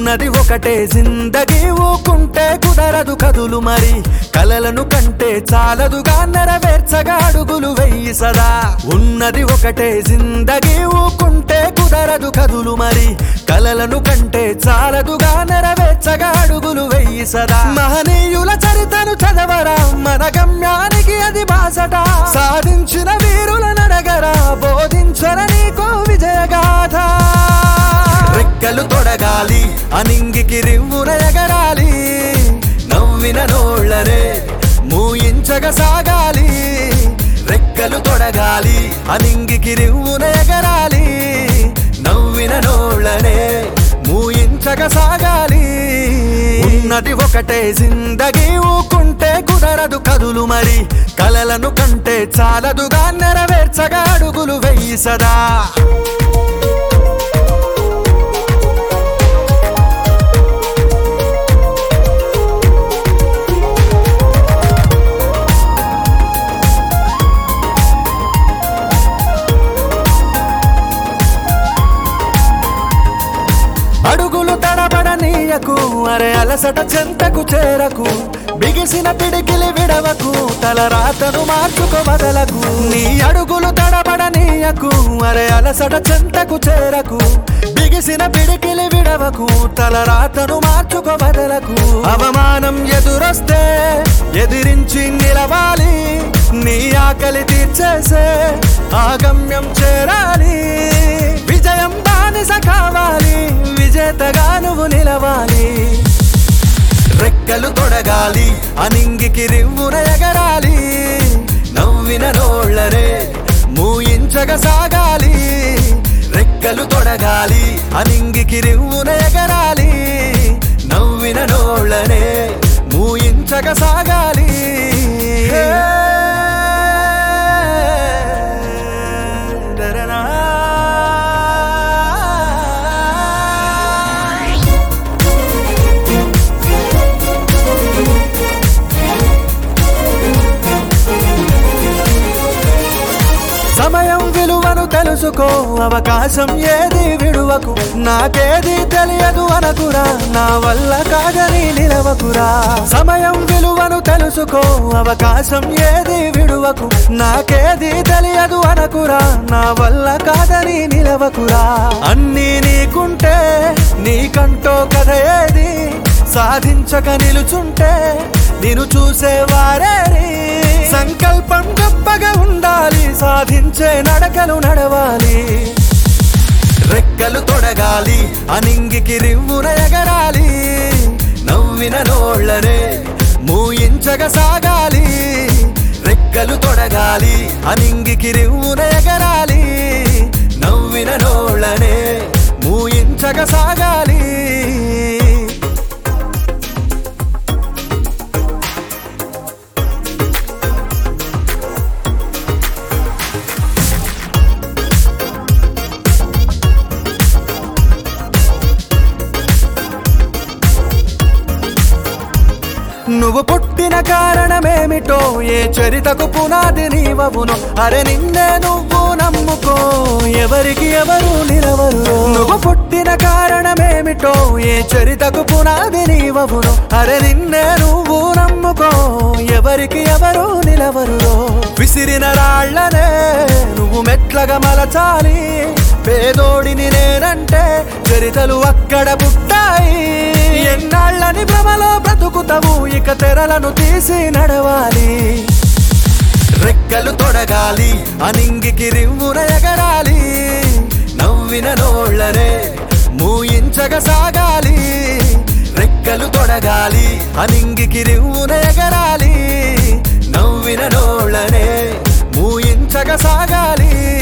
ఉన్నది ఒకటే జిందగీ ఊకుంటే కుదరదు కదులు మరి కలలను కంటే చాలదుగా నెరవేర్చగా అడుగులు వెయ్యి సదా ఉన్నది ఒకటే జిందగీ ఊకుంటే కుదరదు కదులు మరి కలలను కంటే చాలదుగా నెరవేర్చగా అడుగులు వెయ్యి సదా మహనీయుల చరితను చదవరా మన గమ్యానికి అది బాసట సాధించిన వీరుల నడగరా బోధించర నీకో విజయగాథ రెక్కలు తొడగాలి అనింగికి రివ్వున ఎగరాలి నవ్విన నోళ్ళనే మూయించగ సాగాలి రెక్కలు తొడగాలి అనింగికి రివ్వున ఎగరాలి నవ్విన నోళ్ళనే మూయించగ సాగాలి ఉన్నది ఒకటే జిందగీ ఊకుంటే కుదరదు కదులు మరి కలలను కంటే చాలదుగా నెరవేర్చగా అడుగులు వెయ్యి సదా అడుగులు తడబడనీయకు అరే అలసట చెంతకు చేరకు బిగిసిన పిడికిలి విడవకు తల రాతను మార్చుకో బదలకు నీ అడుగులు తడబడనీయకు అరే అలసట చెంతకు చేరకు బిగిసిన పిడికిలి విడవకు తల రాతను మార్చుకో బదలకు అవమానం ఎదురొస్తే ఎదిరించి నిలవాలి నీ ఆకలి తీర్చేసే ఆగమ్యం చేరాలి విజయం బానిస కావాలి విజేతగా నువ్వు నిలవాలి రెక్కలు తొడగాలి అనింగికి రివ్వున ఎగరాలి నవ్విన నోళ్ళనే మూయించగ సాగాలి రెక్కలు తొడగాలి అనింగికి రివ్వున ఎగరాలి నవ్విన నోళ్ళనే మూయించగ సాగాలి హే దరనా. సమయం విలువను తెలుసుకో అవకాశం ఏది విడువకు నాకేది తెలియదు అనకురా నా వల్ల కాదని నిలవకురా సమయం విలువను తెలుసుకో అవకాశం ఏది విడువకు నాకేది తెలియదు అనకురా నా వల్ల కాదని నిలవకురా అన్నీ నీకుంటే నీకంటో కథ ఏది సాధించక నిలుచుంటే నేను చూసేవారేరి సంకల్పం గొప్పగా ఉండాలి సాధించే నడకలు నడవాలి రెక్కలు తొడగాలి అనింగికి రివ్వున ఎగరాలి నవ్విన నోళ్ళనే మూయించగ సాగాలి రెక్కలు తొడగాలి అనింగికి రివ్వున ఎగరాలి నవ్విన నోళ్ళనే మూయించగ సాగాలి నువ్వు పుట్టిన కారణమేమిటో ఏ చరితకు పునాది నీవవును అరే నిన్నే నువ్వు నమ్ముకో ఎవరికి ఎవరు నిలవరు నువ్వు పుట్టిన కారణమేమిటో ఏ చరితకు పునాది నీవవును అరే నిన్నే నువ్వు నమ్ముకో ఎవరికి ఎవరు నిలవరు విసిరిన రాళ్లనే నువ్వు మెట్లగా మలచాలి పేదోడిని నేనంటే చరితలు అక్కడ పుట్టాయి ఎన్నాళ్ళని భ్రమలో బ్రతుకుతావు ఇక తెరలను తీసి నడవాలి రెక్కలు తొడగాలి అనింగికి రివ్వున ఎగరాలి నవ్విన నోళ్ళనే మూయించగ సాగాలి రెక్కలు తొడగాలి అనింగికి రివ్వున ఎగరాలి నవ్విన నోళ్ళనే మూయించగ సాగాలి